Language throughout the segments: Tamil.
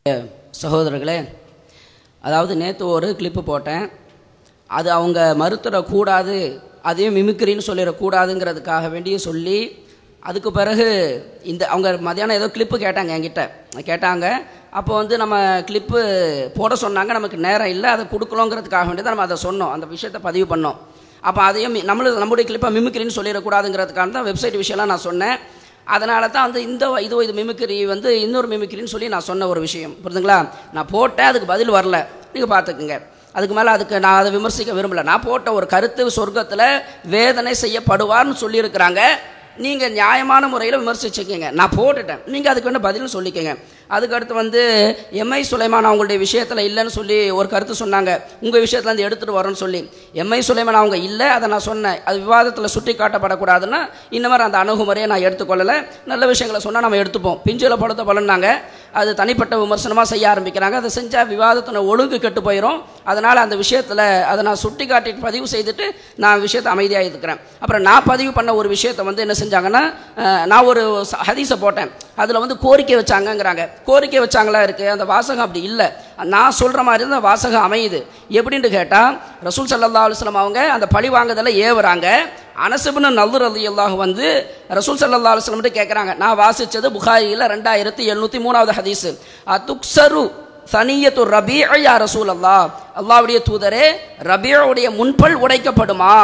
சகோதரர்களே அதாவது நேற்று ஒரு கிளிப்பு போட்டேன் அது அவங்க மறுத்துடக்கூடாது அதையும் மிமிக்ரின்னு சொல்லிடக்கூடாதுங்கிறதுக்காக வேண்டிய சொல்லி அதுக்கு பிறகு இந்த அவங்க மதியானம் ஏதோ கிளிப்பு கேட்டாங்க என்கிட்ட கேட்டாங்க அப்போ வந்து நம்ம கிளிப்பு போட சொன்னாங்க நமக்கு நேரம் இல்லை அதை கொடுக்கலங்கிறதுக்காக வேண்டி தான் நம்ம அதை சொன்னோம் அந்த விஷயத்தை பதிவு பண்ணோம் அப்போ அதையும் மி- நம்மளுக்கு நம்முடைய கிளிப்பை மிமிக்ரின்னு சொல்லிடக்கூடாதுங்கிறதுக்காக தான் வெப்சைட் விஷயம்லாம் நான் சொன்னேன் அதனால தான் வந்து இந்த இது இது மிமிக்ரி வந்து இன்னொரு மிமிக்ரின்னு சொல்லி நான் சொன்ன ஒரு விஷயம் புரியுதுங்களா நான் போட்டேன் அதுக்கு பதில் வரல நீங்கள் பார்த்துக்குங்க அதுக்கு மேலே அதுக்கு நான் அதை விமர்சிக்க விரும்பல நான் போட்ட ஒரு கருத்து சொர்க்கத்தில் வேதனை செய்யப்படுவார்னு சொல்லியிருக்கிறாங்க நீங்கள் நியாயமான முறையில் விமர்சிச்சுக்கங்க நான் போட்டுட்டேன் நீங்கள் அதுக்கு வேணும் பதில்னு சொல்லிக்கங்க அதுக்கடுத்து வந்து எம்ஐ சுலைமான் அவங்களுடைய விஷயத்தில் இல்லைன்னு சொல்லி ஒரு கருத்து சொன்னாங்க உங்கள் விஷயத்துல இருந்து எடுத்துகிட்டு வரோன்னு சொல்லி எம்ஐ சுலைமான் அவங்க இல்லை அதை நான் சொன்னேன் அது விவாதத்தில் சுட்டி காட்டப்படக்கூடாதுன்னா இந்த மாதிரி அந்த அணுகுமுறையை நான் எடுத்துக்கொள்ளலை நல்ல விஷயங்களை சொன்னால் நம்ம எடுத்துப்போம் பிஞ்சில் படுத்த பலன்னாங்க அது தனிப்பட்ட விமர்சனமாக செய்ய ஆரம்பிக்கிறாங்க அதை செஞ்சால் விவாதத்தின ஒழுங்கு கெட்டு போயிடும் அதனால் அந்த விஷயத்தில் அதை நான் சுட்டி காட்டி பதிவு செய்துட்டு நான் விஷயத்தை அமைதியாக இருக்கிறேன் அப்புறம் நான் பதிவு பண்ண ஒரு விஷயத்தை வந்து என்ன செஞ்சாங்கன்னா அஹ், நான் ஒரு ச- ஹதீஸை போட்டேன் அதில் வந்து கோரிக்கை வச்சாங்கங்கிறாங்க கோரிக்கை வச்சாங்களா இருக்குது அந்த வாசகம் அப்படி இல்லை நான் சொல்கிற மாதிரி தான் அந்த வாசகம் அமையுது எப்படின்னு கேட்டால் ரசூல் சல்லா அலுவலம் அவங்க அந்த பழி வாங்குதலை ஏவுறாங்க அனசுபின் நல்லூர் அலி அல்லாஹ் வந்து ரசூல் சல்லா அலுவலம் கேட்குறாங்க நான் வாசித்தது புகாரியில் ரெண்டாயிரத்தி எழுநூற்றி மூணாவது ஹதீஸு துக்சரு சனியத்து ரபீஅ யா ரசூல் அல்லாஹ் அல்லாஹ்வுடைய தூதரே ரபீஉடைய முன்பல் உடைக்கப்படுமா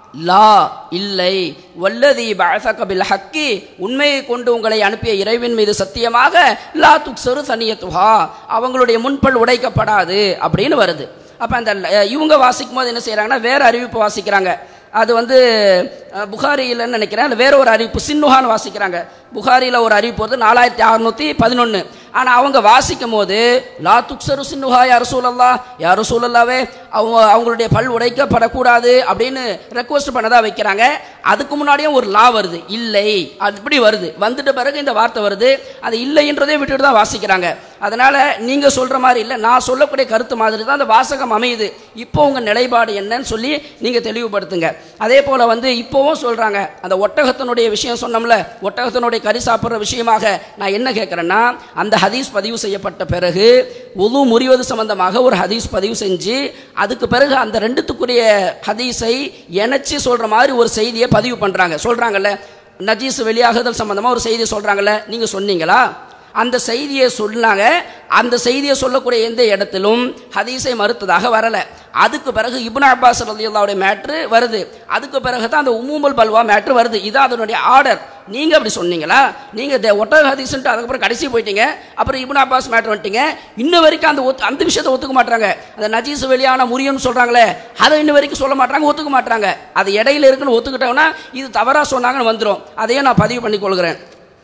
லா இல்லை வல்லதி பஅஸக பில் ஹக்கி உண்மையை கொண்டு உங்களை அனுப்பிய இறைவன் மீது சத்தியமாக லா துக்சரு சனியத்துஹா அவங்களுடைய முன்பல் உடைக்கப்படாது அப்படின்னு வருது அப்போ அந்த ல- இவங்க வாசிக்கும் போது என்ன செய்கிறாங்கன்னா வேற அறிவிப்பு வாசிக்கிறாங்க அது வந்து அஹ், புகாரியிலன்னு நினைக்கிறேன் அதுல வேற ஒரு அறிவிப்பு சின்னுஹான்னு வாசிக்கிறாங்க புகாரியில் ஒரு அறிவிப்பு வருது நாலாயிரத்தி அறுநூத்தி பதினொன்று ஆனால் அவங்க வாசிக்கும் போது லா துக்சரு சின்னுஹா யார் சூழல்லா யார் சூழல்லாவே அவங்க அவங்களுடைய பல் உடைக்கப்படக்கூடாது அப்படின்னு ரெக்வஸ்ட் பண்ணதா வைக்கிறாங்க அதுக்கு முன்னாடியும் ஒரு லா வருது இல்லை அது இப்படி வருது வந்துட்ட பிறகு இந்த வார்த்தை வருது அது இல்லைன்றதே விட்டுட்டு தான் வாசிக்கிறாங்க அதனால நீங்க சொல்ற மாதிரி இல்லை நான் சொல்லக்கூடிய கருத்து மாதிரி தான் அந்த வாசகம் அமையுது இப்போ உங்க நிலைப்பாடு என்னன்னு சொல்லி நீங்க தெளிவுபடுத்துங்க அதே போல வந்து இப்போவும் சொல்றாங்க அந்த ஒட்டகத்தினுடைய விஷயம் சொன்னோம்ல ஒட்டகத்தினுடைய கறி சாப்பிட்ற விஷயமாக நான் என்ன கேட்குறேன்னா அந்த ஹதீஸ் பதிவு செய்யப்பட்ட பிறகு உது முறிவது சம்பந்தமாக ஒரு ஹதீஸ் பதிவு செஞ்சு அதுக்கு பிறகு அந்த ரெண்டுத்துக்குரிய ஹதீஸை இணைச்சி சொல்ற மாதிரி ஒரு செய்தியை பதிவு பண்றாங்க சொல்றாங்கல்ல நஜீஸ் வெளியாகுதல் சம்பந்தமா ஒரு செய்தி சொல்றாங்கல்ல நீங்க சொன்னீங்களா அந்த செய்தியை சொன்னாங்க அந்த செய்தியை சொல்லக்கூடிய எந்த இடத்திலும் ஹதீஸை மறுத்ததாக வரல அதுக்கு பிறகு இப்னு அப்பாஸ் ரலியல்லாஹுடைய மேட்ரு வருது அதுக்கு பிறகு தான் அந்த உமூமல் பல்வா மேட்ரு வருது இதான் அதனுடைய ஆர்டர் நீங்க அப்படி சொன்னீங்களா நீங்க இந்த ஒட்டக ஹதீஸ்ன்ட்டு அதுக்கப்புறம் கடைசி போயிட்டீங்க அப்புறம் இப்னு அப்பாஸ் மேட்ரு வந்துட்டீங்க இன்ன வரைக்கும் அந்த ஒத்து அந்த விஷயத்தை ஒத்துக்க மாட்டாங்க அந்த நஜீஸ் வெளியான முறியம்னு சொல்றாங்களே அதை இன்ன வரைக்கும் சொல்ல மாட்டாங்க ஒத்துக்க மாட்டாங்க அது இடையில இருக்குன்னு ஒத்துக்கிட்டோம்னா இது தவறா சொன்னாங்கன்னு வந்துடும் அதையும் நான் பதிவு பண்ணி கொள்கிறேன்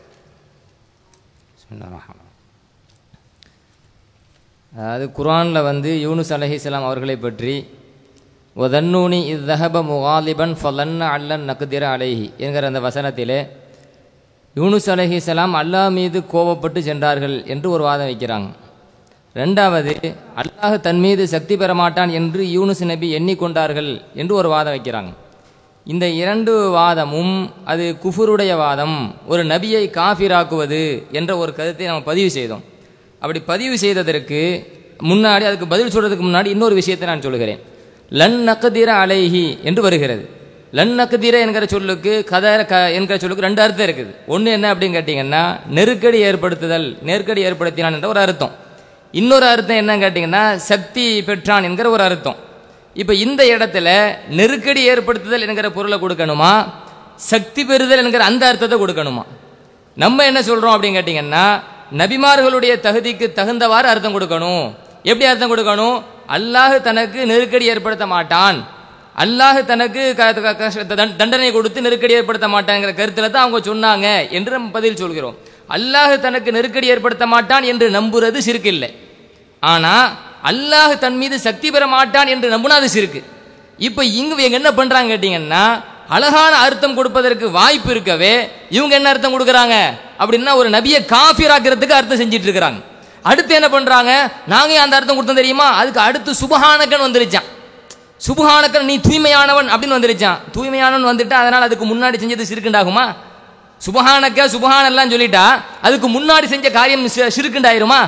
அதாவது குர்ஆனில் வந்து யூனுஸ் அலைஹிஸ்ஸலாம் அவர்களை பற்றி ஒதன்னூனி இத்தஹப முகாலிபன் ஃபலன்ன அல்லன் நக்குதிர அலைஹி என்கிற அந்த வசனத்திலே யூனுஸ் அலைஹிஸ்ஸலாம் அல்லாஹ் மீது கோபப்பட்டு சென்றார்கள் என்று ஒரு வாதம் வைக்கிறாங்க ரெண்டாவது அல்லாஹ் தன் மீது சக்தி பெற மாட்டான் என்று யூனுஸ் நபி எண்ணிக்கொண்டார்கள் என்று ஒரு வாதம் வைக்கிறாங்க இந்த இரண்டு வாதமும் அது குஃபுருடைய வாதம் ஒரு நபியை காஃபிராக்குவது என்ற ஒரு கருத்தை நம்ம பதிவு செய்தோம் அப்படி பதிவு செய்ததற்கு முன்னாடி அதுக்கு பதில் சொல்றதுக்கு முன்னாடி இன்னொரு விஷயத்தை நான் சொல்லுகிறேன் லன் நக்கதிர அலைஹி என்று வருகிறது லன் நக்கதிர என்கிற சொல்லுக்கு கதர க என்கிற சொல்லுக்கு ரெண்டு அர்த்தம் இருக்குது ஒன்று என்ன அப்படின்னு கேட்டிங்கன்னா நெருக்கடி ஏற்படுத்துதல் நெருக்கடி ஏற்படுத்தினான் என்ற ஒரு அர்த்தம் இன்னொரு அர்த்தம் என்னன்னு கேட்டிங்கன்னா சக்தி பெற்றான் என்கிற ஒரு அர்த்தம் இப்போ இந்த இடத்துல நெருக்கடி ஏற்படுத்துதல் என்கிற பொருளை கொடுக்கணுமா சக்தி பெறுதல் என்கிற அந்த அர்த்தத்தை கொடுக்கணுமா நம்ம என்ன சொல்றோம் அப்படின்னு கேட்டிங்கன்னா நபிமார்களுடைய தகுதிக்கு தகுந்தவாறு அர்த்தம் கொடுக்கணும் எப்படி அர்த்தம் கொடுக்கணும் அல்லாஹ் தனக்கு நெருக்கடி ஏற்படுத்த மாட்டான் அல்லாஹ் தனக்கு க- க- கஷ்ட- தண்ட- தண்டனை கொடுத்து நெருக்கடி ஏற்படுத்த மாட்டாங்கிற கருத்துல தான் அவங்க சொன்னாங்க என்று நம்ம பதில் சொல்கிறோம் அல்லாஹ் தனக்கு நெருக்கடி ஏற்படுத்த மாட்டான் என்று நம்புறது சிறுக்கு இல்லை ஆனா அல்லாஹ் தன் மீது சக்தி பெற மாட்டான் என்று நம்புனா அது சிறுக்கு இப்ப இங்க இவங்க என்ன பண்றாங்க கேட்டீங்கன்னா அழகான அர்த்தம் கொடுப்பதற்கு வாய்ப்பு இருக்கவே இவங்க என்ன அர்த்தம் கொடுக்கறாங்க அப்படின்னா ஒரு நபியை காஃபிராக்கிறதுக்கு அர்த்தம் செஞ்சிட்டு இருக்கிறாங்க அடுத்து என்ன பண்றாங்க நாங்க ஏன் அந்த அர்த்தம் கொடுத்தோம் தெரியுமா அதுக்கு அடுத்து சுபஹானக்கன் வந்துருச்சான் சுபஹானக்கன் நீ தூய்மையானவன் அப்படின்னு வந்துருச்சான் தூய்மையானவன் வந்துட்டா அதனால அதுக்கு முன்னாடி செஞ்சது சிறுக்குண்டாகுமா சுபஹானக்க சுபஹான் எல்லாம் சொல்லிட்டா அதுக்கு முன்னாடி செஞ்ச காரியம் சி- சிறுக்குண்டாயிருமா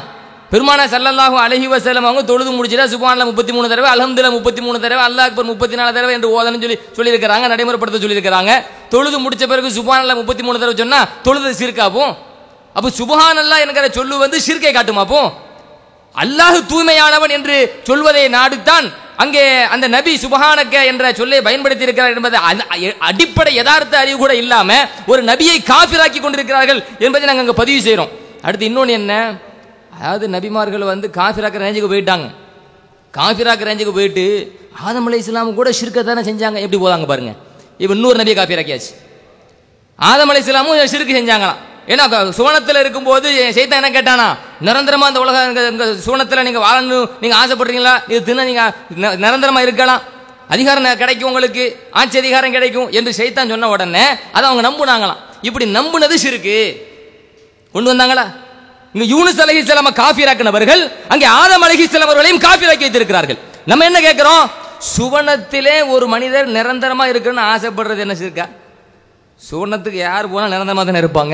பெருமானா சல்லல்லாஹு அலைஹி வஸல்லம் அவங்க தொழுது முடிச்சுட்டா சுபான்ல முப்பத்தி மூணு தடவை அல்ஹம்துலில்லாஹ் முப்பத்தி மூணு தடவை அல்லாஹ் அக்பர் முப்பத்தி நாலு தடவை என்று ஓதணும்னு சொல்லி சொல்லியிருக்கிறாங்க நடைமுறைப்படுத்த சொல்லியிருக்கிறாங்க தொழுது முடிச்ச பிறகு சுபான்ல முப்பத்தி மூணு தடவை சொன்னா தொழுது சிறுக்காப்போம் அப்போ சுபஹானல்லாஹ் என்கிற சொல்லு வந்து சிறுக்கை காட்டுமாப்போ அல்லாஹ் தூய்மையானவன் என்று சொல்வதை நாடித்தான் அங்கே அந்த நபி சுபஹானக்க என்ற சொல்லை பயன்படுத்தி இருக்கிறார் என்பது அ- அ- அடிப்படை யதார்த்த அறிவு கூட இல்லாம ஒரு நபியை காபிராக்கி கொண்டிருக்கிறார்கள் என்பதை நாங்கள் அங்கே பதிவு செய்கிறோம் அடுத்து இன்னொன்று என்ன அதாவது நபிமார்கள் வந்து காஃபிராக்கிற ரேஞ்சுக்கு போயிட்டாங்க காஃபிராக்கிற ரேஞ்சுக்கு போயிட்டு ஆதம் அலை இஸ்லாம் கூட ஷிர்கை தானே செஞ்சாங்க எப்படி போதாங்க பாருங்க இப்போ இன்னொரு நபியை காஃபிராக்கியாச்சு ஆதம் அலை இஸ்லாமும் ஷிர்கு செஞ்சாங்களாம் ஏன்னா க- சுவனத்துல இருக்கும்போது சைத்தான் என்ன கேட்டானா நிரந்தரமா அந்த உலக இந்த- இந்த சுவனத்துல நீங்க வாழணும் நீங்க ஆசைப்படுறீங்களா இது தின நீங்க ந- நிரந்தரமா இருக்கலாம் அதிகாரம் ந- கிடைக்கும் உங்களுக்கு ஆட்சி அதிகாரம் கிடைக்கும் என்று சைத்தான் சொன்ன உடனே அதை அவங்க நம்புனாங்களாம் இப்படி நம்புனது சிறுக்கு கொண்டு வந்தாங்களா இங்க யூனுஸ் அலைஹிஸ்ஸலாம காஃபிராக்கினவர்கள் அங்கே ஆதம் அலைஹிஸ்ஸலாம் அவர்களையும் காஃபிராக்கி வைத்திருக்கிறார்கள் நம்ம என்ன கேட்கிறோம் சுவனத்திலே ஒரு மனிதர் நிரந்தரமா இருக்கணும்னு ஆசைப்படுறது என்ன இருக்கா சுவனத்துக்கு யார் போனா நிரந்தரமா தானே இருப்பாங்க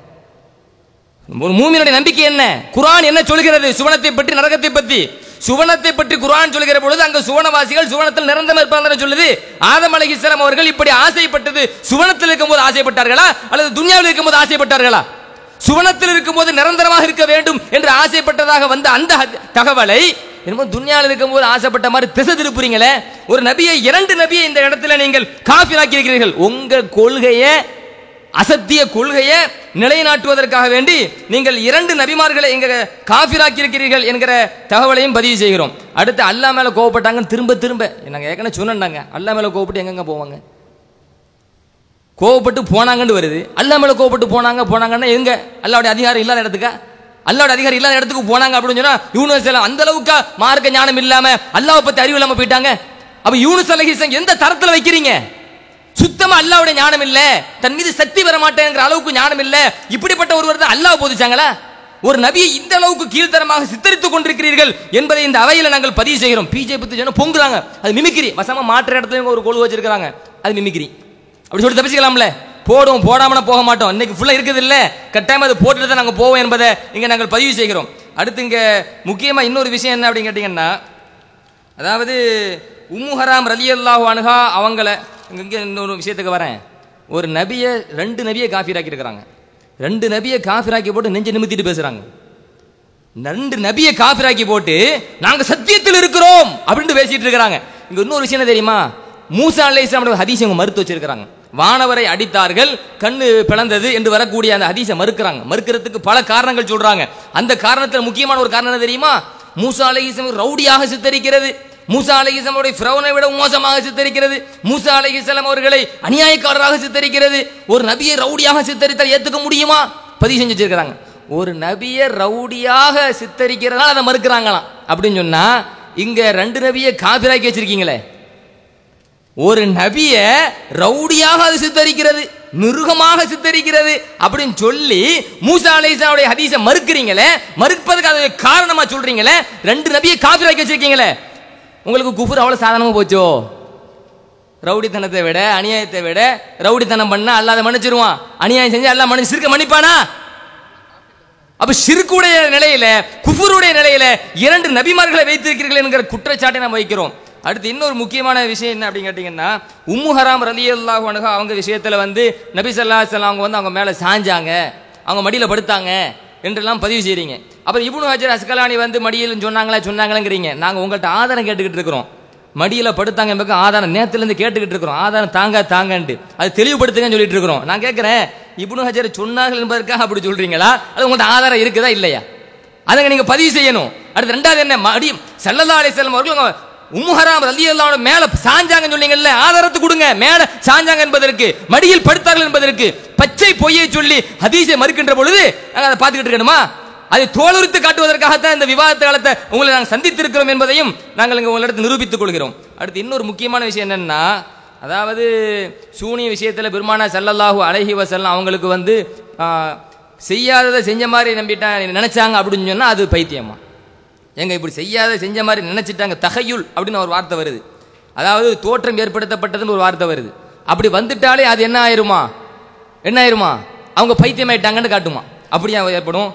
ஒரு மூமியினுடைய நம்பிக்கை என்ன குர்ஆன் என்ன சொல்கிறது சுவனத்தை பற்றி நரகத்தை பற்றி சுவனத்தை பற்றி குர்ஆன் சொல்கிற பொழுது அங்க சுவனவாசிகள் சுவனத்தில் நிரந்தரம் இருப்பாங்க சொல்லுது ஆதம் அலைஹிஸ்ஸலாம் அவர்கள் இப்படி ஆசைப்பட்டது சுவனத்தில் இருக்கும்போது ஆசைப்பட்டார்களா அல்லது துன்யாவில் இருக்கும்போது ஆசைப்பட்டார்களா சுவனத்தில் இருக்கும்போது நிரந்தரமாக இருக்க வேண்டும் என்று ஆசைப்பட்டதாக வந்த அந்த ஹத்- தகவலை என்னமோ துன்யாவில் இருக்கும்போது ஆசைப்பட்ட மாதிரி திசை திருப்புறீங்களே ஒரு நபியை இரண்டு நபியை இந்த இடத்துல நீங்கள் காஃபிராக்கி இருக்கிறீர்கள் உங்க கொள்கையை அசத்திய கொள்கையை நிலைநாட்டுவதற்காக வேண்டி நீங்கள் இரண்டு நபிமார்களை எங்க காஃபிராக்கி இருக்கிறீர்கள் என்கிற தகவலையும் பதிவு செய்கிறோம் அடுத்து அல்லா மேல கோவப்பட்டாங்கன்னு திரும்ப திரும்ப நாங்க ஏற்கனவே சொன்னாங்க அல்லா மேல கோவப்பட்டு எங்கெங்க போவாங்க கோவப்பட்டு போனாங்கன்னு வருது அல்லா மேல கோவப்பட்டு போனாங்க போனாங்கன்னா எங்க அல்லாவுடைய அதிகாரம் இல்லாத இடத்துக்கா அல்லாவுடைய அதிகாரம் இல்லாத இடத்துக்கு போனாங்க அப்படின்னு சொன்னா யூனுஸ் எல்லாம் அந்த அளவுக்கு மார்க்க ஞானம் இல்லாம அல்லாவை பத்தி அறிவு இல்லாம போயிட்டாங்க அப்ப யூனுஸ் அலைஹிஸ்ஸலாம் எந்த தரத்துல வைக்கிறீங்க சுத்தமா அல்லாவுடைய ஞானம் இல்ல தன் மீது சக்தி வர மாட்டேங்கிற அளவுக்கு ஞானம் இல்ல இப்படிப்பட்ட ஒருவர் தான் அல்லாஹ் போதிச்சாங்களா ஒரு நபியை இந்த அளவுக்கு கீழ்த்தரமாக சித்தரித்துக் கொண்டிருக்கிறீர்கள் என்பதை இந்த அவையில நாங்கள் பதிவு செய்கிறோம் பிஜேபி பத்தி சொன்னா பொங்குறாங்க அது மிமிக்ரி வசமா மாற்ற இடத்துல இவங்க ஒரு கொழு வச்சிருக்காங்க அது மிமிக்ரி அப்படி சொல்லி தப்பிச்சுக்கலாம்ல போடுவோம் போடாமனா போக மாட்டோம் இன்னைக்கு ஃபுல்லா இருக்குது இல்ல கட்டாயமா அது போட்டுட்டு தான் நாங்க போவோம் என்பதை இங்க நாங்கள் பதிவு செய்கிறோம் அடுத்து இங்க முக்கியமா இன்னொரு விஷயம் என்ன அப்படின்னு கேட்டீங்கன்னா அதாவது உம்மு ஹராம் ரலியல்லாஹு அன்ஹா அவங்கள இங்க இங்க இன்னொரு விஷயத்துக்கு வரேன் ஒரு நபியை ரெண்டு நபியை காஃபிராக்கி இருக்கிறாங்க ரெண்டு நபியை காஃபிராக்கி போட்டு நெஞ்சு நிமித்திட்டு பேசுறாங்க ரெண்டு நபியை காஃபிராக்கி போட்டு நாங்க சத்தியத்தில் இருக்கிறோம் அப்படின்னு பேசிட்டு இருக்கிறாங்க இங்க இன்னொரு விஷயம் என்ன தெரியுமா மூசா அலைஹிஸ்ஸலாம் ஹதீஸ் இவங்க மறுத்து வச்சிருக்கிறாங்க வானவரை அடித்தார்கள் கண்ணு பிளந்தது என்று வரக்கூடிய அந்த ஹதீஸை மறுக்கிறாங்க மறுக்கிறதுக்கு பல காரணங்கள் சொல்றாங்க அந்த காரணத்துல முக்கியமான ஒரு காரணம் என்ன தெரியுமா மூசா அலைஹிஸ்ஸலாம் ரவுடியாக சித்தரிக்கிறது மூசா அலைஹிஸ்ஸலாம் அவருடைய ஃபிரௌனை விட மோசமாக சித்தரிக்கிறது மூசா அலைஹிஸ்ஸலாம் அவர்களை அநியாயக்காரராக சித்தரிக்கிறது ஒரு நபியை ரவுடியாக சித்தரித்தால் ஏத்துக்க முடியுமா பதிவு செஞ்சு வச்சிருக்கிறாங்க ஒரு நபியை ரவுடியாக சித்தரிக்கிறதால அதை மறுக்கிறாங்களாம் அப்படின்னு சொன்னா இங்க ரெண்டு நபியை காபிராக்கி வச்சிருக்கீங்களே ஒரு நபிய ரவுடியாக அது சித்தரிக்கிறது மிருகமாக சித்தரிக்கிறது அப்படின்னு சொல்லி மூசா அலைசாவுடைய ஹதீஸை மறுக்கிறீங்களே மறுப்பதுக்கு அதை காரணமா சொல்றீங்களே ரெண்டு நபியை காபிராக்கி வச்சிருக்கீங்களே உங்களுக்கு குஃபுர் அவ்வளவு சாதாரணமா போச்சோ ரவுடித்தனத்தை விட அநியாயத்தை விட ரவுடித்தனம் பண்ணா அல்லாத மன்னிச்சிருவான் அநியாயம் செஞ்சு அல்லாஹ் மன்னிச்சு சிறுக்க மன்னிப்பானா அப்ப ஷிர்குடைய நிலையில குஃபுருடைய நிலையில இரண்டு நபிமார்களை வைத்திருக்கிறீர்கள் என்கிற குற்றச்சாட்டை நாம் வைக்கிறோம் அடுத்து இன்னொரு முக்கியமான விஷயம் என்ன அப்படின்னு கேட்டீங்கன்னா உம்மு ஹராம் ரலியல்லாஹு அன்ஹா அவங்க விஷயத்துல வந்து நபி ஸல்லல்லாஹு அலைஹி வஸல்லம் அவங்க வந்து அவங்க மேல சாஞ்சாங்க அவங்க மடியில படுத்தாங்க என்றெல்லாம் பதிவு செய்றீங்க அப்புறம் இப்னு ஹஜர் அஸ்கலானி வந்து மடியில் சொன்னாங்களா சொன்னாங்களேங்கிறீங்க நாங்க உங்கள்ட்ட ஆதாரம் கேட்டுக்கிட்டு இருக்கிறோம் மடியில படுத்தாங்க என்பதுக்கு ஆதாரம் நேத்துல இருந்து கேட்டுக்கிட்டு இருக்கிறோம் ஆதாரம் தாங்க தாங்கன்ட்டு அது தெளிவுபடுத்துங்கன்னு சொல்லிட்டு இருக்கிறோம் நான் கேட்கிறேன் இப்னு ஹஜர் சொன்னார்கள் என்பதற்காக அப்படி சொல்றீங்களா அது உங்கள்ட்ட ஆதாரம் இருக்குதா இல்லையா அதங்க நீங்க பதிவு செய்யணும் அடுத்து ரெண்டாவது என்ன மடி சல்லல்லா அலிஸ்லாம் அவர்கள் அவங்க உம்முஹராம் ரலியல்லாஹு அன்ஹு மேல சாஞ்சாங்கன்னு சொன்னீங்கல்ல ஆதாரத்தை கொடுங்க மேல சாஞ்சாங்க என்பதற்கு மடியில் படுத்தார்கள் என்பதற்கு பச்சை பொய்யை சொல்லி ஹதீஸை மறுக்கின்ற பொழுது நாங்க அதை பார்த்துக்கிட்டு இருக்கணுமா அதை தோலுரித்து காட்டுவதற்காகத்தான் இந்த விவாதத்த காலத்தை உங்களை நாங்கள் சந்தித்திருக்கிறோம் என்பதையும் நாங்கள் இங்கே உங்களிடத்தில் நிரூபித்துக் கொள்கிறோம் அடுத்து இன்னொரு முக்கியமான விஷயம் என்னன்னா அதாவது சூனிய விஷயத்தில் பெருமானா ஸல்லல்லாஹு அலைஹி வஸல்லம் அவங்களுக்கு வந்து ஆ, செய்யாததை செஞ்ச மாதிரி நம்பிட்டாங்க நினைச்சாங்க அப்படின்னு சொன்னா அது பைத்தியமா ஏங்க இப்படி செய்யாத செஞ்ச மாதிரி நினைச்சிட்டாங்க தகையுள் அப்படின்னு ஒரு வார்த்தை வருது அதாவது தோற்றம் ஏற்படுத்தப்பட்டதுன்னு ஒரு வார்த்தை வருது அப்படி வந்துட்டாலே அது என்ன ஆயிருமா என்ன ஆயிருமா அவங்க பைத்தியமாயிட்டாங்கன்னு காட்டுமா அப்படியா ஏற்படும்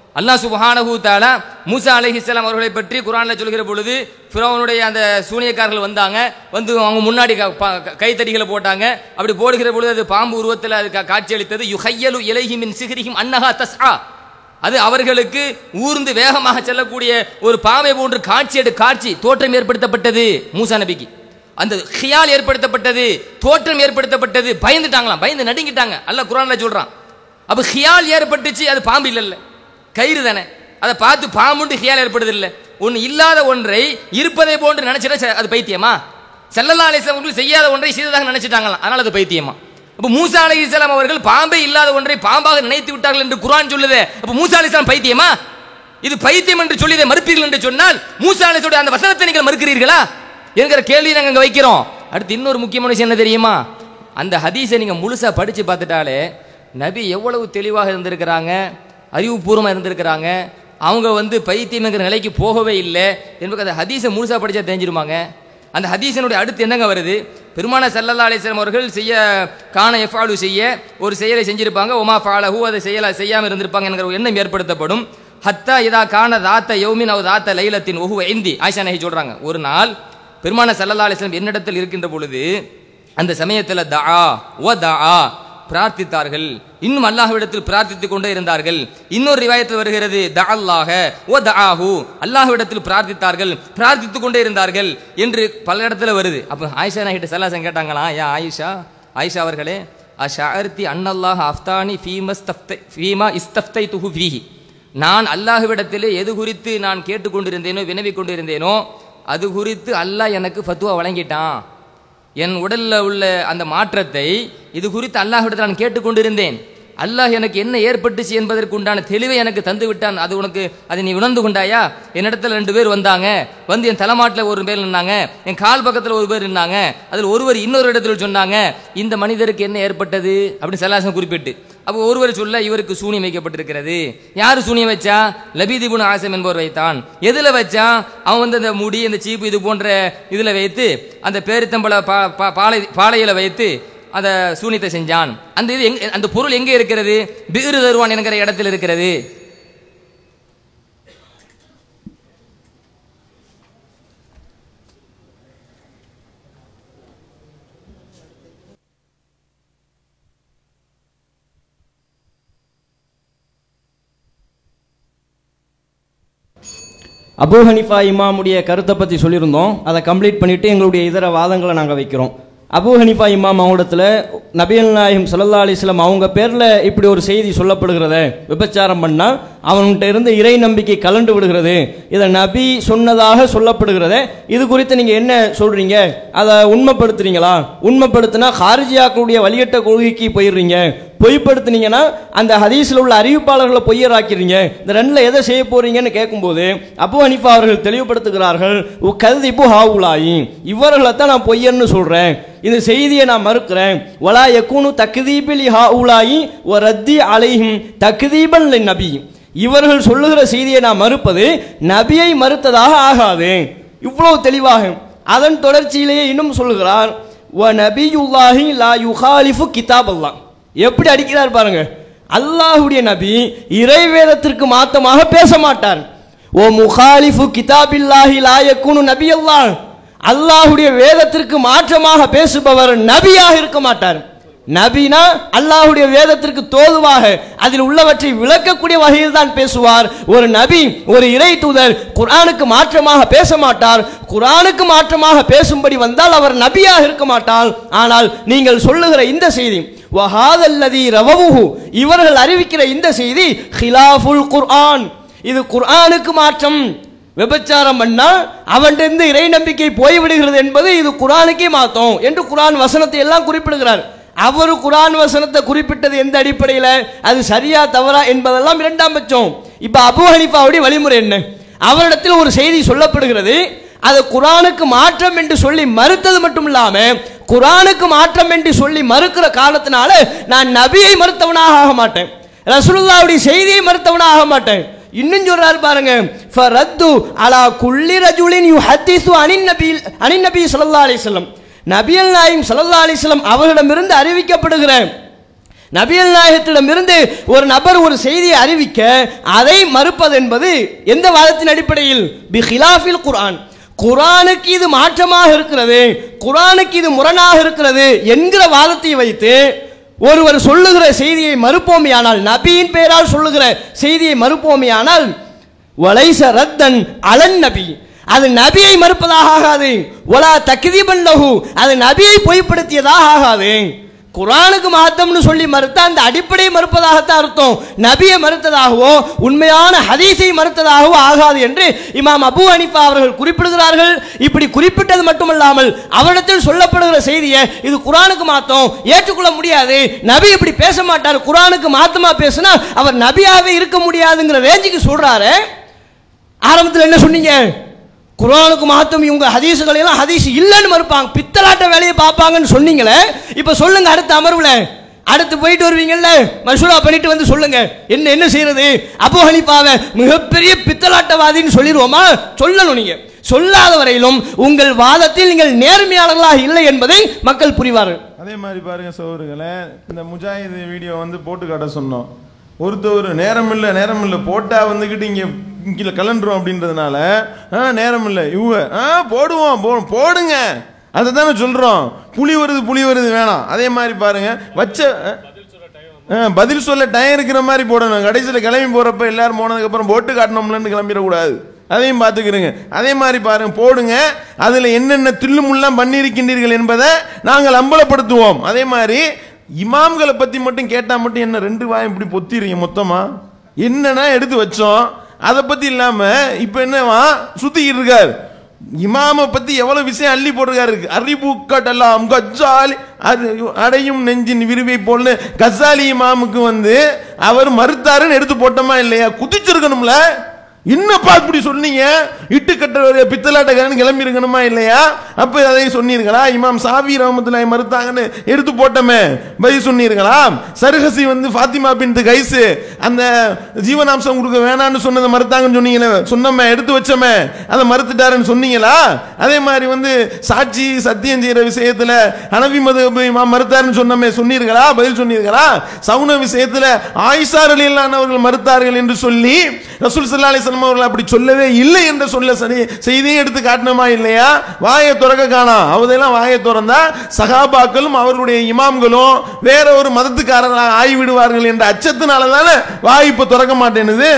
அல்லாஹ் சுப்ஹானஹு தஆலா மூசா அலைஹிஸ்ஸலாம் அவர்களை பற்றி குர்ஆன்ல சொல்கிற பொழுது ஃபிரௌனுடைய அந்த சூனியக்காரர்கள் வந்தாங்க வந்து அவங்க முன்னாடி க- ப- கைத்தடிகளை போட்டாங்க அப்படி போடுகிற பொழுது அது பாம்பு உருவத்தில் அது கா- காட்சியளித்தது யுஹையலு இலைஹி மின் சிஹ்ரிஹிம் அன்னஹா தஸ்ஆ அது அவர்களுக்கு ஊர்ந்து வேகமாக செல்லக்கூடிய ஒரு பாவை போன்று காட்சி எடு காட்சி தோற்றம் ஏற்படுத்தப்பட்டது மூசா நபிக்கு அந்த ஹியால் ஏற்படுத்தப்பட்டது தோற்றம் ஏற்படுத்தப்பட்டது பயந்துட்டாங்களாம் பயந்து நடுங்கிட்டாங்க அல்லாஹ் குர்ஆன்ல சொல்றான் அப்ப ஹியால் ஏற்பட்டுச்சு அது பாம்பு இல்லைல்ல கயிறு தானே அதை பார்த்து பாம்புண்டு ஹியால் ஏற்படுது இல்லை ஒன்று இல்லாத ஒன்றை இருப்பதை போன்று நினைச்சிட்டா ச- அது பைத்தியமா செல்லல்லா அலிஸ்லாம் அவர்கள் செய்யாத ஒன்றை செய்ததாக நினைச்சிட்டாங்களாம் அதனால அது பைத்தியமா அப்ப மூசா அலி இஸ்லாம் அவர்கள் பாம்பே இல்லாத ஒன்றை பாம்பாக நினைத்து விட்டார்கள் என்று குர்ஆன் சொல்லுதே அப்ப மூசா அலி இஸ்லாம் பைத்தியமா இது பைத்தியம் என்று சொல்லி இதை மறுப்பீர்கள் என்று சொன்னால் மூசா அலிசுடைய அந்த வசனத்தை நீங்கள் மறுக்கிறீர்களா என்கிற கேள்வி நாங்கள் அங்கே வைக்கிறோம் அடுத்து இன்னொரு முக்கியமான விஷயம் என்ன தெரியுமா அந்த ஹதீஸை நீங்க முழுசா படிச்சு பார்த்துட்டாலே நபி எவ்வளவு தெளிவாக இருந்திருக்கிறாங்க அறிவுபூர்வமாக இருந்திருக்கிறாங்க அவங்க வந்து பைத்தியம்ங்கிற நிலைக்கு போகவே இல்லை என்பது அந்த ஹதீஸை முழுசா படிச்சா தெரிஞ்சிருமாங்க அந்த ஹதீஸனுடைய அடுத்து என்னங்க வருது பெருமான சல்லல்லா அலிஸ்லாம் அவர்கள் செய்ய காண எஃபாலு செய்ய ஒரு செயலை செஞ்சிருப்பாங்க ஒமா ஃபாலஹு அதை செய்யல செய்யாமல் இருந்திருப்பாங்க என்கிற ஒரு எண்ணம் ஏற்படுத்தப்படும் ஹத்தா இதா காண தாத்த யௌமின் அவ் தாத்த லைலத்தின் ஒஹு ஐந்தி ஆயிஷா நஹி சொல்றாங்க ஒரு நாள் பெருமான சல்லல்லா அலிஸ்லாம் என்னிடத்தில் இருக்கின்ற பொழுது அந்த சமயத்தில் தஆ ஓ தஆ பிரார்த்தித்தார்கள் இன்னும் அல்லாஹ்விடத்தில் பிரார்த்தித்துக் கொண்டே இருந்தார்கள் இன்னொரு ரிவாயத்தில் வருகிறது தஅல்லாஹ ஓ தஆஹு அல்லாஹ்விடத்தில் பிரார்த்தித்தார்கள் பிரார்த்தித்துக் கொண்டே இருந்தார்கள் என்று பல இடத்துல வருது அப்ப ஆயிஷா நாயிட்ட சல்லாசன் கேட்டாங்களா யா ஆயிஷா ஆயிஷா அவர்களே அஷார்த்தி அன்னல்லாஹ் அஃப்தானி ஃபீமஸ் ஃபீமா இஸ்தஃப்தை துஹு ஃபீஹி நான் அல்லாஹ்விடத்திலே எது குறித்து நான் கேட்டுக்கொண்டிருந்தேனோ வினவிக் கொண்டிருந்தேனோ அது குறித்து அல்லாஹ் எனக்கு ஃபத்துவா வழங்கிட்டான் என் உடல்ல உள்ள அந்த மாற்றத்தை இது குறித்து அல்லாஹ்விடத்தில் நான் கேட்டுக்கொண்டிருந்தேன் அல்லாஹ் எனக்கு என்ன ஏற்பட்டுச்சு என்பதற்கு உண்டான தெளிவை எனக்கு தந்து விட்டான் அது உனக்கு அதை நீ உணர்ந்து கொண்டாயா என்னிடத்துல ரெண்டு பேர் வந்தாங்க வந்து என் தலைமாட்டில் ஒரு பேர் நின்னாங்க என் கால் பக்கத்தில் ஒரு பேர் நின்னாங்க அதில் ஒருவர் இன்னொரு இடத்துல சொன்னாங்க இந்த மனிதருக்கு என்ன ஏற்பட்டது அப்படின்னு சல்லாசம் குறிப்பிட்டு அப்போ ஒருவர் சொல்ல இவருக்கு சூனியம் வைக்கப்பட்டிருக்கிறது யார் சூனியம் வச்சா லபீதிபுன் ஆசம் என்பவர் வைத்தான் எதுல வச்சா அவன் வந்து அந்த முடி அந்த சீப்பு இது போன்ற இதுல வைத்து அந்த பேரித்தம்பள பா பா- பாலை பாலையில வைத்து அந்த சூனியத்தை செஞ்சான் அந்த இது எங்க அந்த பொருள் எங்கே இருக்கிறது பிகிரு தருவான் என்கிற இடத்தில் இருக்கிறது அபூ ஹனிஃபா இமாமுடைய கருத்தை பற்றி சொல்லியிருந்தோம் அதை கம்ப்ளீட் பண்ணிவிட்டு எங்களுடைய இதர வாதங்களை நாங்கள் வைக்கிறோம் அபூ ஹனிஃபா இமாம் அவங்களிடத்துல நபியல் நாயகம் ஸல்லல்லாஹு அலைஹி வஸல்லம் அவங்க பேரில் இப்படி ஒரு செய்தி சொல்லப்படுகிறதே விபச்சாரம் பண்ணால் அவன்கிட்ட இருந்து இறை நம்பிக்கை கலண்டு விடுகிறது இதை நபி சொன்னதாக சொல்லப்படுகிறதே இது குறித்து நீங்கள் என்ன சொல்கிறீங்க அதை உண்மைப்படுத்துறீங்களா உண்மைப்படுத்தினா ஹாரிஜியாக்களுடைய வழிகட்ட கொள்கைக்கு போயிடுறீங்க பொய்ப்படுத்துனீங்கன்னா அந்த ஹதீஸில் உள்ள அறிவிப்பாளர்களை பொய்யராக்கிறீங்க இந்த ரெண்டில் எதை செய்ய போறீங்கன்னு கேட்கும்போது அபு ஹனிஃபா அவர்கள் தெளிவுபடுத்துகிறார்கள் கல்திப்பு ஹாவுலாயி இவர்களை தான் நான் பொய்யன்னு சொல்றேன் இந்த செய்தியை நான் மறுக்கிறேன் வலா யக்கூனு தக்தீபில் ஹாவுலாயி ஒ ரத்தி அலைஹிம் தக்தீபன் நபி இவர்கள் சொல்லுகிற செய்தியை நான் மறுப்பது நபியை மறுத்ததாக ஆகாது இவ்வளவு தெளிவாக அதன் தொடர்ச்சியிலேயே இன்னும் சொல்லுகிறார் வ நபியுல்லாஹி லா யுகாலிஃபு கிதாப் அல்லாஹ் எப்படி அடிக்கிறார் பாருங்க அல்லாஹ்வுடைய நபி இறைவேதத்திற்கு மாத்தமாக பேச மாட்டார் ஓ முகாலிஃபு கிதாபில்லாஹி லா யக்கூனு நபி அல்லாஹ் அல்லாஹ்வுடைய வேதத்திற்கு மாற்றமாக பேசுபவர் நபியாக இருக்க மாட்டார் நபினா அல்லாஹ்வுடைய வேதத்திற்கு தோதுவாக அதில் உள்ளவற்றை விளக்கக்கூடிய வகையில் தான் பேசுவார் ஒரு நபி ஒரு இறை தூதர் குர்ஆனுக்கு மாற்றமாக பேச மாட்டார் குர்ஆனுக்கு மாற்றமாக பேசும்படி வந்தால் அவர் நபியாக இருக்க மாட்டார் ஆனால் நீங்கள் சொல்லுகிற இந்த செய்தி வஹாதல்லதி ரவவுஹு இவர்கள் அறிவிக்கிற இந்த செய்தி ஹிலாஃபுல் குர்ஆன் இது குர்ஆனுக்கு மாற்றம் விபச்சாரம் பண்ணா அவன்கிட்ட இறை நம்பிக்கை போய்விடுகிறது என்பது இது குரானுக்கே மாத்தம் என்று குரான் வசனத்தை எல்லாம் குறிப்பிடுகிறார் அவர் குரான் வசனத்தை குறிப்பிட்டது எந்த அடிப்படையில் அது சரியா தவறா என்பதெல்லாம் இரண்டாம் பட்சம் இப்ப அபு ஹனிஃபாவுடைய வழிமுறை என்ன அவரிடத்தில் ஒரு செய்தி சொல்லப்படுகிறது அது குரானுக்கு மாற்றம் என்று சொல்லி மறுத்தது மட்டும் இல்லாம குரானுக்கு மாற்றம் என்று சொல்லி மறுக்கிற காரணத்தினால நான் நபியை மறுத்தவனாக ஆக மாட்டேன் ரசூலுல்லாவுடைய செய்தியை மறுத்தவனாக ஆக மாட்டேன் இன்னும் சொல்றாரு பாருங்க ஃபரத்து அலா குல்லி ரஜுலின் யுஹத்திசு அனின் நபி அனின் நபி ஸல்லல்லாஹு அலைஹி வஸல்லம் நபியல் நாயிம் ஸல்லல்லாஹு அலைஹி வஸல்லம் அவர்களிடமிருந்து அறிவிக்கப்படுகிற நபிகள் நாயகத்திடமிருந்து ஒரு நபர் ஒரு செய்தியை அறிவிக்க அதை மறுப்பது என்பது எந்த வாதத்தின் அடிப்படையில் பி ஹிலாஃபில் குர்ஆன் குர்ஆனுக்கு இது மாற்றமாக இருக்கிறது குர்ஆனுக்கு இது முரணாக இருக்கிறது என்கிற வாதத்தை வைத்து ஒருவர் சொல்லுகிற செய்தியை மறுப்போமையானால் நபியின் பெயரால் சொல்லுகிற செய்தியை மறுப்போமையானால் வலைச ரத்தன் அலன் நபி அது நபியை மறுப்பதாக ஆகாது ஒலா தக்தீபன் லஹு அது நபியை பொய்ப்படுத்தியதாக ஆகாது குர்ஆனுக்கு மாத்தம்னு சொல்லி மறுத்தா அந்த அடிப்படையை மறுப்பதாகத்தான் அர்த்தம் நபியை மறுத்ததாகவோ உண்மையான ஹதீஸை மறுத்ததாகவோ ஆகாது என்று இமாம் அபு ஹனீஃபா அவர்கள் குறிப்பிடுகிறார்கள் இப்படி குறிப்பிட்டது மட்டுமல்லாமல் அவரிடத்தில் சொல்லப்படுகிற செய்தியை இது குர்ஆனுக்கு மாத்தம் ஏற்றுக்கொள்ள முடியாது நபி இப்படி பேச மாட்டார் குர்ஆனுக்கு மாத்தமா பேசினா அவர் நபியாவே இருக்க முடியாதுங்கிற ரேஞ்சுக்கு சொல்றாரு ஆரம்பத்தில் என்ன சொன்னீங்க குர்ஆனுக்கு மாத்தம் இவங்க ஹதீஸுகளை எல்லாம் ஹதீஸ் இல்லைன்னு மறுப்பாங்க பித்தலாட்ட வேலையை பார்ப்பாங்கன்னு சொன்னீங்களே இப்போ சொல்லுங்க அடுத்த அமர்வுல அடுத்து போயிட்டு வருவீங்கல்ல மசூரா பண்ணிட்டு வந்து சொல்லுங்க என்ன என்ன செய்யறது அபு ஹனிஃபாவை மிகப்பெரிய பித்தலாட்டவாதின்னு சொல்லிடுவோமா சொல்லணும் நீங்க சொல்லாத வரையிலும் உங்கள் வாதத்தில் நீங்கள் நேர்மையாளர்களாக இல்லை என்பதை மக்கள் புரிவார்கள் அதே மாதிரி பாருங்க சோறுகளே இந்த முஜாஹிது வீடியோ வந்து போட்டு காட்ட சொன்னோம் ஒருத்தர் நேரம் இல்லை நேரம் இல்லை போட்டா வந்துக்கிட்டு இங்கே கீழே கலண்டுரும் அப்படின்றதுனால ஆ நேரம் இல்லை இவங்க ஆ போடுவோம் போ போடுங்க அதை தானே சொல்கிறோம் புலி வருது புலி வருது வேணாம் அதே மாதிரி பாருங்க வச்ச ஆ, பதில் சொல்ல டைம் இருக்கிற மாதிரி போடணும் கடைசியில் கிளம்பி போகிறப்ப எல்லாரும் போனதுக்கப்புறம் போட்டு காட்டணும்லன்னு கிளம்பிடக்கூடாது அதையும் பார்த்துக்கிறங்க அதே மாதிரி பாருங்க போடுங்க அதில் என்னென்ன தில்லுமுல்லாம் பண்ணியிருக்கின்றீர்கள் என்பதை நாங்கள் அம்பலப்படுத்துவோம் அதே மாதிரி இமாம்களை பற்றி மட்டும் கேட்டால் மட்டும் என்ன ரெண்டு வாயம் இப்படி பொத்திடுறீங்க மொத்தமாக என்னன்னா எடுத்து வச்சோம் அதை பற்றி இல்லாமல் இப்போ என்னவா சுற்றிக்கிட்டு இருக்கார் இமாமை பத்தி எவ்வளவு விஷயம் அள்ளி போட்டிருக்காரு அறிபூக்கட்டெல்லாம் கஜாலி அது அடையும் நெஞ்சின் விரிவை போல்னு கசாலி இமாமுக்கு வந்து அவர் மறுத்தாருன்னு எடுத்து போட்டோமா இல்லையா குதிச்சிருக்கணும்ல என்னப்பா இப்படி சொன்னீங்க இட்டு கட்ட பித்தலாட்டக்காரன் கிளம்பி இருக்கணுமா இல்லையா அப்ப அதை சொன்னீர்களா இமாம் சாவி ரஹமத்துல்லாஹி மறுத்தாங்கன்னு எடுத்து போட்டோமே பதில் சொன்னீர்களா சருகசி வந்து ஃபாத்திமா பின் கைசு அந்த ஜீவனாம்சம் கொடுக்க வேணாம்னு சொன்னதை மறுத்தாங்கன்னு சொன்னீங்களே சொன்னோமே எடுத்து வச்சோமே அதை மறுத்துட்டாருன்னு சொன்னீங்களா அதே மாதிரி வந்து சாட்சி சத்தியம் செய்யற விஷயத்துல ஹனவி மது இமாம் மறுத்தாருன்னு சொன்னோமே சொன்னீர்களா பதில் சொன்னீர்களா சவுன விஷயத்துல ஆயிஷா ரலியல்லாஹு அவர்கள் மறுத்தார்கள் என்று சொல்லி ரசூல் ஸல்லல்லாஹு அலைஹி வஸல்லம் அவர்கள் அப்படி சொல்லவே இல்லை என்று சொல்ல சரி செய்தியும் எடுத்து காட்டணுமா இல்லையா வாயை திறக்க காணோம் அவதெல்லாம் வாயை திறந்தா சகாபாக்களும் அவர்களுடைய இமாம்களும் வேற ஒரு மதத்துக்காரராக ஆகிவிடுவார்கள் என்ற அச்சத்தினால தானே வாய் இப்ப திறக்க மாட்டேனுது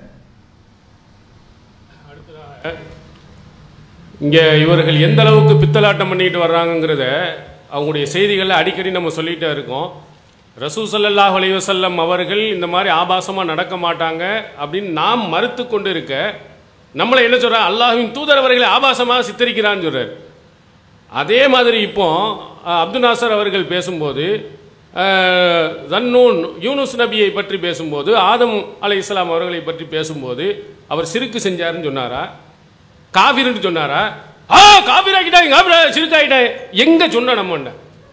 இங்க இவர்கள் எந்த அளவுக்கு பித்தலாட்டம் பண்ணிட்டு வர்றாங்கங்கிறத அவங்களுடைய செய்திகளில் அடிக்கடி நம்ம சொல்லிட்டே இருக்கோம் ரசூ ஸல்லல்லாஹு அலைஹி வஸல்லம் அவர்கள் இந்த மாதிரி ஆபாசமாக நடக்க மாட்டாங்க அப்படின்னு நாம் மறுத்து கொண்டு இருக்க நம்மளை என்ன சொல்றார் அல்லாஹ்வின் தூதர் அவர்களை ஆபாசமாக சித்தரிக்கிறான்னு சொல்றார் அதே மாதிரி இப்போ அஹ், அப்துல் நாசர் அவர்கள் பேசும்போது அஹ், தன்னூன் யூனுஸ் நபியை பற்றி பேசும்போது ஆதம் அலை இஸ்லாம் அவர்களை பற்றி பேசும்போது அவர் சிறுக்கு செஞ்சாருன்னு சொன்னாரா காவிர்னு சொன்னாரா ஆ காவிர் ஆகிட்டாங்க காவிர சிறுக்காயிட்டாங்க எங்க சொன்ன நம்ம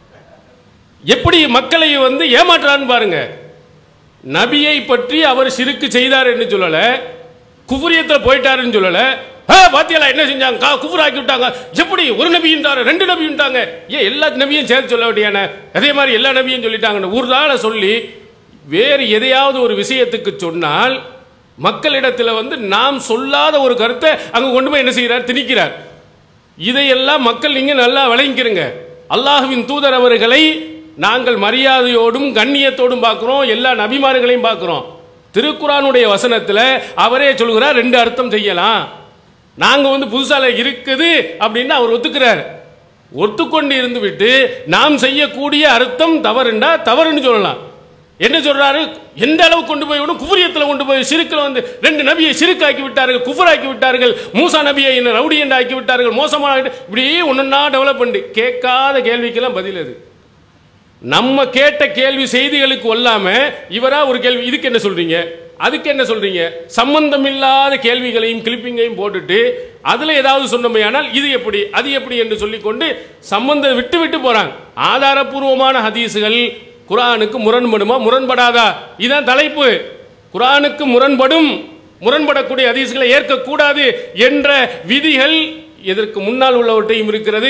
எப்படி மக்களை வந்து ஏமாற்றுறான்னு பாருங்க நபியை பற்றி அவர் சிறுக்கு செய்தார் என்று சொல்லல குஃபுரியத்தில் போயிட்டாருன்னு சொல்லல ஆ, பாத்தியாலா என்ன செஞ்சாங்க கா குஃபுர் ஆக்கி விட்டாங்க எப்படி ஒரு நபியுண்டாரு ரெண்டு நபியுண்டாங்க ஏன் எல்லா நபியும் சேர்த்து சொல்ல வேண்டியான அதே மாதிரி எல்லா நபியும் சொல்லிட்டாங்கன்னு ஒரு நாளை சொல்லி வேறு எதையாவது ஒரு விஷயத்துக்கு சொன்னால் மக்களிடத்தில் வந்து நாம் சொல்லாத ஒரு கருத்தை அங்க கொண்டு போய் என்ன செய்கிறார் திணிக்கிறார் இதையெல்லாம் மக்கள் நீங்க நல்லா விளங்கிக்கிறங்க அல்லாஹ்வின் தூதர் அவர்களை நாங்கள் மரியாதையோடும் கண்ணியத்தோடும் பார்க்கிறோம் எல்லா நபிமார்களையும் பார்க்கிறோம் திருக்குறானுடைய வசனத்தில் அவரே சொல்கிறார் ரெண்டு அர்த்தம் செய்யலாம் நாங்க வந்து புதுசால இருக்குது அப்படின்னு அவர் ஒத்துக்கிறார் ஒத்துக்கொண்டு இருந்து விட்டு நாம் செய்யக்கூடிய அர்த்தம் தவறுண்டா தவறுன்னு சொல்லலாம் என்ன சொல்றாரு எந்த அளவு கொண்டு போய் விடும் குஃபரியத்தில் கொண்டு போய் சிறுக்கில் வந்து ரெண்டு நபியை சிறுக்காக்கி விட்டார்கள் குஃபராக்கி விட்டார்கள் மூசா நபியை என்ன ரவுடி என்று ஆக்கி விட்டார்கள் மோசமான இப்படியே ஒன்னொன்னா டெவலப் பண்ணி கேட்காத கேள்விக்கெல்லாம் பதில் அது நம்ம கேட்ட கேள்வி செய்திகளுக்கு ஒல்லாம இவரா ஒரு கேள்வி இதுக்கு என்ன சொல்றீங்க அதுக்கு என்ன சொல்றீங்க சம்பந்தம் இல்லாத கேள்விகளையும் கிளிப்பிங்கையும் போட்டுட்டு அதுல ஏதாவது சொன்னமையானால் இது எப்படி அது எப்படி என்று சொல்லிக்கொண்டு சம்பந்தம் விட்டு விட்டு போறாங்க ஆதாரபூர்வமான ஹதீஸுகள் குரானுக்கு முரண்படுமா முரண்படாதா இதான் தலைப்பு குரானுக்கு முரண்படும் முரண்படக்கூடிய ஹதீஸ்களை ஏற்கக்கூடாது என்ற விதிகள் இதற்கு முன்னால் உள்ளவற்றையும் இருக்கிறது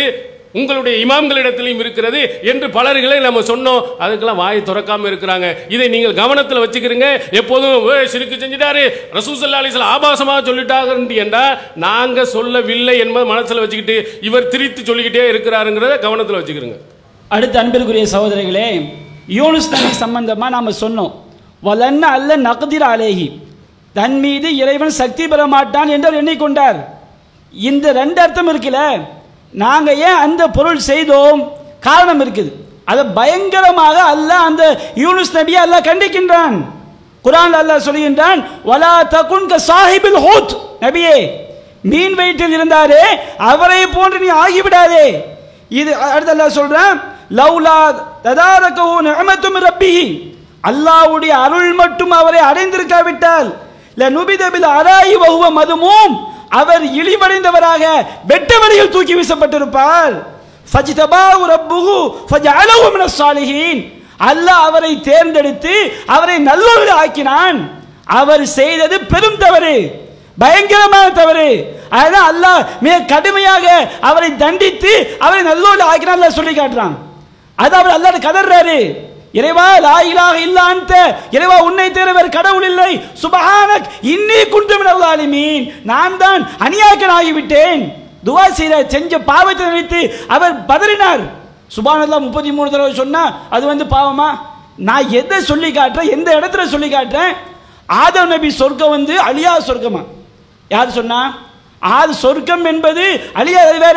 உங்களுடைய இமாம்களிடத்திலையும் இருக்கிறது என்று பலர்களை நம்ம சொன்னோம் அதுக்கெல்லாம் வாயை திறக்காம இருக்கிறாங்க இதை நீங்கள் கவனத்தில் வச்சுக்கிறீங்க எப்போதும் "ஏ, சிறுக்கு செஞ்சுட்டாரு ரசூசல்லா அலிஸ்லாம் ஆபாசமாக சொல்லிட்டாங்க என்றா நாங்க சொல்லவில்லை என்பதை மனசுல வச்சுக்கிட்டு இவர் திரித்து சொல்லிக்கிட்டே இருக்கிறாருங்கிறத கவனத்தில் வச்சுக்கிறோங்க அடுத்த அன்பிற்குரிய சகோதரிகளே யூனுஸ் நபி சம்பந்தமா நாம சொன்னோம் வலன்ன அல்ல நகதிர அலேஹி தன் மீது இறைவன் சக்தி பெற மாட்டான் என்று அவர் எண்ணிக்கொண்டார் இந்த ரெண்டு அர்த்தம் இருக்குல்ல நாங்க ஏன் அந்த பொருள் செய்தோம் காரணம் இருக்குது அதை பயங்கரமாக அல்லாஹ் அந்த யூனுஸ் நபியை அல்லாஹ் கண்டிக்கின்றான் குரான் அல்லாஹ் சொல்கின்றான் வலா தகுன் க சாஹிபில் ஹூத் நபியே மீன் வயிற்றில் இருந்தாரே அவரை போன்று நீ ஆகிவிடாதே இது அடுத்து அல்லாஹ் சொல்றான் லவ்லா ததாரகவு நிஅமத்தும் ரப்பிஹி அல்லாஹ்வுடைய அருள் மட்டும் அவரை அடைந்திருக்காவிட்டால் ல நுபிதபில் அராயி வகுவ மதுமூம் அவர் இழிவடைந்தவராக வெட்ட வழியில் தூக்கி வீசப்பட்டிருப்பார் ஃபஜ்தபாஹு ரப்புஹு ஃபஜஅலஹு மினஸ் சாலிஹீன் அல்லாஹ் அவரை தேர்ந்தெடுத்து அவரை நல்லவர்கள் ஆக்கினான் அவர் செய்தது பெரும் தவறு பயங்கரமான தவறு அதான் அல்லாஹ் மிக கடுமையாக அவரை தண்டித்து அவரை நல்லோடு ஆக்கினான் அல்லாஹ் சொல்லி காட்டுறான் அது அவர் அல்லாஹ் கதறாரு இறைவா லா இலாஹ இல்லா அன்த இறைவா உன்னை தவிர வேறு கடவுள் இல்லை சுபஹானக் இன்னி குன்து மினல் ஸாலிமீன் நான் தான் அநியாயக்கன் ஆகிவிட்டேன் துவா செய்த செஞ்ச பாவத்தை நினைத்து அவர் பதறினார் சுபானல்லாஹ் முப்பத்தி மூணு தடவை சொன்னா அது வந்து பாவமா நான் எதை சொல்லி காட்டுறேன் எந்த இடத்துல சொல்லி காட்டுறேன் ஆதம் நபி சொர்க்கம் வந்து அழியா சொர்க்கமா யார் சொன்னா ஆது சொர்க்கம் என்பது அழியாதது வேற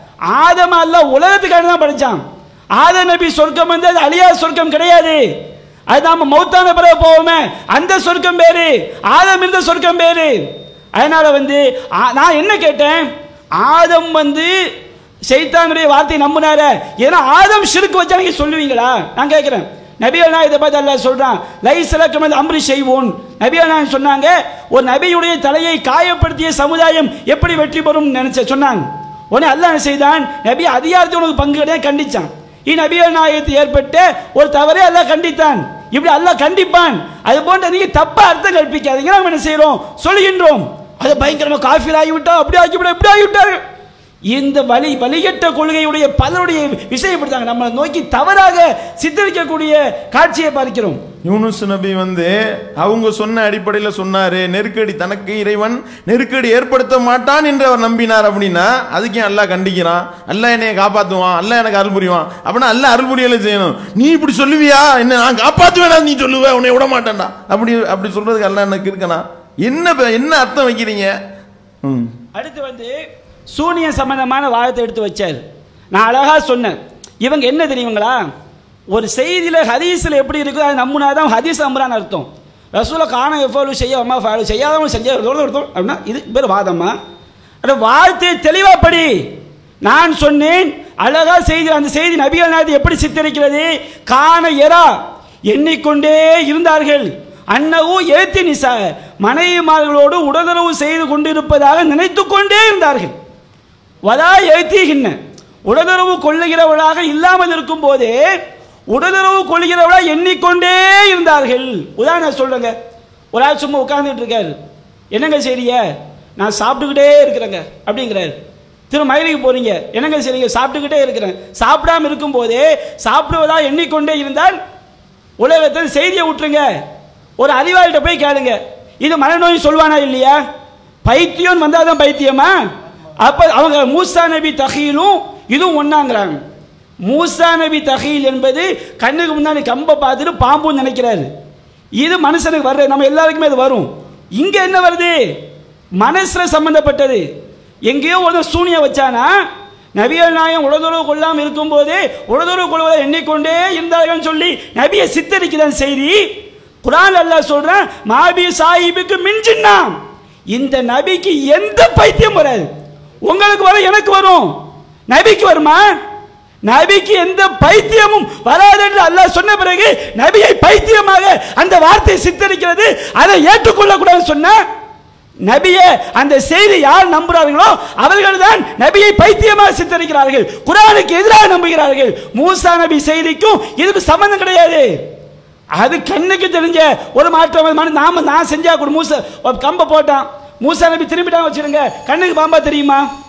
ஆதம் அல்ல உலகத்துக்காக தான் படைச்சான் ஆதம் நபி சொர்க்கம் வந்து அது அழியாத சொர்க்கம் கிடையாது அது நாம மௌத்தான பிறகு போவோமே அந்த சொர்க்கம் பேரு ஆதம் இந்த சொர்க்கம் பேரு அதனால வந்து ஆ- நான் என்ன கேட்டேன் ஆதம் வந்து சைத்தானுடைய வார்த்தையை நம்பினார ஏன்னா ஆதம் ஷிருக்கு வச்சா நீங்க சொல்லுவீங்களா நான் கேட்கிறேன் நபிகள் நான் இதை பார்த்து அல்லாஹ் சொல்றான் லைசலக்கம் அது அம்ரி செய்வோன் நபிகள் நான் சொன்னாங்க ஒரு நபியுடைய தலையை காயப்படுத்திய சமுதாயம் எப்படி வெற்றி பெறும் நினைச்ச சொன்னாங்க உடனே அல்லாஹ் என்ன செய்தான் நபி அதிகாரத்தை உனக்கு பங்கு கிடையாது கண்டிச்சான் இந்நபிகள் நாயகத்தில் ஏற்பட்ட ஒரு தவறை அல்லாஹ் கண்டித்தான் இப்படி அல்லாஹ் கண்டிப்பான் அது போன்ற நீங்க தப்பா அர்த்தம் கற்பிக்காதீங்க நாம் என்ன செய்றோம் சொல்கின்றோம் அது பயங்கரமா காஃபில் ஆகிவிட்டா அப்படி ஆகிவிட்டா இப்படி ஆகிவிட்டார்கள் இந்த வழி வழிகட்ட கொள்கையுடைய பலருடைய விஷயப்படுத்தாங்க நம்ம நோக்கி தவறாக சித்தரிக்கக்கூடிய காட்சியை பார்க்கிறோம் யூனுஸ் நபி வந்து அவங்க சொன்ன அடிப்படையில் சொன்னாரு நெருக்கடி தனக்கு இறைவன் நெருக்கடி ஏற்படுத்த மாட்டான் என்று அவர் நம்பினார் அப்படின்னா அதுக்கு ஏன் அல்லாஹ் கண்டிக்கிறான் அல்லாஹ் என்னைய காப்பாத்துவான் அல்லாஹ் எனக்கு அருள் புரிவான் அப்படின்னா அல்லாஹ் அருள் புரியலை செய்யணும் நீ இப்படி சொல்லுவியா என்ன நான் காப்பாத்துவேனா நீ சொல்லுவ உன்னை விட மாட்டேன்டா அப்படி அப்படி சொல்றதுக்கு அல்லாஹ் எனக்கு இருக்கனா என்ன ப- என்ன அர்த்தம் வைக்கிறீங்க ம் அடுத்து வந்து சூனிய சம்பந்தமான வாதத்தை எடுத்து வச்சார் நான் அழகா சொன்னேன் இவங்க என்ன தெரியுங்களா ஒரு செய்தியில ஹதீஸ்ல எப்படி இருக்கோ அதை நம்புனாதான் ஹதீஸ் நம்புறான்னு அர்த்தம் ரசூலை காண எவ்வளவு செய்ய அம்மா ஃபாலோ செய்யாதவங்க செஞ்ச அர்த்தம் அப்படின்னா இது பேர் வாதமா அந்த வார்த்தை தெளிவா படி நான் சொன்னேன் அழகா செய்தி அந்த செய்தி நபிகள் நாயகத்தை எப்படி சித்தரிக்கிறது காண எரா எண்ணிக்கொண்டே இருந்தார்கள் அன்னவு ஏத்தி நிசா மனைவிமார்களோடு உடலுறவு செய்து கொண்டிருப்பதாக நினைத்துக் கொண்டே இருந்தார்கள் வதா எழுத்திகின்ன உடலுறவு கொள்ளுகிறவளாக இல்லாமல் இருக்கும் போதே உடலுறவு கொள்ளுகிறவளா எண்ணிக்கொண்டே இருந்தார்கள் உதாரணம் சொல்லுங்க ஒரு ஆள் சும்மா உட்கார்ந்துட்டு இருக்காரு என்னங்க செய்றீங்க நான் சாப்பிட்டுக்கிட்டே இருக்கிறேங்க அப்படிங்கிறாரு திரு மயிலுக்கு போறீங்க என்னங்க செய்றீங்க சாப்பிட்டுக்கிட்டே இருக்கிறேன் சாப்பிடாம இருக்கும் போதே சாப்பிடுவதா எண்ணிக்கொண்டே இருந்தால் உலகத்தில் செய்தியை விட்டுருங்க ஒரு அறிவாளிகிட்ட போய் கேளுங்க இது மனநோய் சொல்வானா இல்லையா பைத்தியம் வந்தாதான் பைத்தியமா அப்ப அவங்க மூசா நபி தஹீலும் இதுவும் ஒண்ணாங்கிறாங்க மூசா நபி தஹீல் என்பது கண்ணுக்கு முன்னாடி கம்பை பார்த்துட்டு பாம்புன்னு நினைக்கிறாரு இது மனுஷனுக்கு வர்றது நம்ம எல்லாருக்குமே அது வரும் இங்க என்ன வருது மனசுல சம்பந்தப்பட்டது எங்கேயோ ஒரு சூனிய வச்சானா நபிகள் நாயம் உடலுறவு கொள்ளாமல் இருக்கும்போதே உடலுறவு கொள்வதை எண்ணிக்கொண்டே இருந்தார்கள் சொல்லி நபியை சித்தரிக்கிற செய்தி குரான் அல்லாஹ் சொல்றான் மாபி சாஹிபுக்கு மிஞ்சின்னா இந்த நபிக்கு எந்த பைத்தியம் வராது உங்களுக்கு வரும் எனக்கு வரும் நபிக்கு வருமா நபிக்கு எந்த பைத்தியமும் வராது என்று அல்லாஹ் சொன்ன பிறகு நபியை பைத்தியமாக அந்த வார்த்தையை சித்தரிக்கிறது அதை ஏற்றுக்கொள்ளக்கூடாதுன்னு சொன்னா நபிய அந்த செய்தி யார் நம்புறார்களோ அவர்கள் தான் நபியை பைத்தியமாக சித்தரிக்கிறார்கள் குரானுக்கு எதிராக நம்புகிறார்கள் மூசா நபி செய்திக்கும் இதுக்கு சம்பந்தம் கிடையாது அது கண்ணுக்கு தெரிஞ்ச ஒரு மாற்றம் மனு- நாம நான் செஞ்சா கூட மூசா ஒரு கம்பை போட்டான் மூசா நபி திரும்பிட்டான் வச்சிருங்க கண்ணுக்கு பாம்பா தெரியுமா